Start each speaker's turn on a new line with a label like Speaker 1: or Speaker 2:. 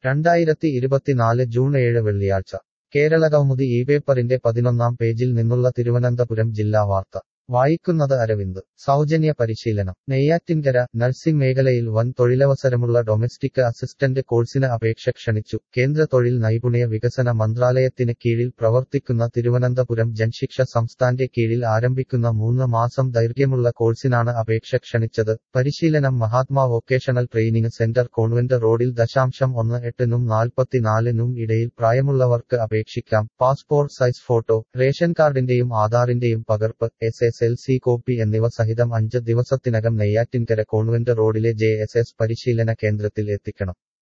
Speaker 1: രണ്ടായിരത്തി ഇരുപത്തിനാല് ജൂൺ ഏഴ് വെള്ളിയാഴ്ച കേരളകൗമുദി ഈ പേപ്പറിന്റെ പതിനൊന്നാം പേജിൽ നിന്നുള്ള തിരുവനന്തപുരം ജില്ലാ വാർത്ത വായിക്കുന്നത് അരവിന്ദ് സൗജന്യ പരിശീലനം നെയ്യാറ്റിൻകര നഴ്സിംഗ് മേഖലയിൽ വൻ തൊഴിലവസരമുള്ള ഡൊമസ്റ്റിക് അസിസ്റ്റന്റ് കോഴ്സിന് അപേക്ഷ ക്ഷണിച്ചു കേന്ദ്ര തൊഴിൽ നൈപുണ്യ വികസന മന്ത്രാലയത്തിന് കീഴിൽ പ്രവർത്തിക്കുന്ന തിരുവനന്തപുരം ജൻശിക്ഷ സംസ്ഥാന്റെ കീഴിൽ ആരംഭിക്കുന്ന മൂന്ന് മാസം ദൈർഘ്യമുള്ള കോഴ്സിനാണ് അപേക്ഷ ക്ഷണിച്ചത് പരിശീലനം Mahatma vocational training centre convent റോഡിൽ ദശാംശം ഒന്ന് എട്ടിനും നാൽപ്പത്തിനാലിനും ഇടയിൽ പ്രായമുള്ളവർക്ക് അപേക്ഷിക്കാം പാസ്പോർട്ട് സൈസ് ഫോട്ടോ റേഷൻ കാർഡിന്റെയും ആധാറിന്റെയും പകർപ്പ് S S L C copy എന്നിവ സഹിതം അഞ്ച് ദിവസത്തിനകം നെയ്യാറ്റിൻകര കോൺവെന്റ് റോഡിലെ ജെ എസ് എസ് പരിശീലന കേന്ദ്രത്തിൽ എത്തിക്കണം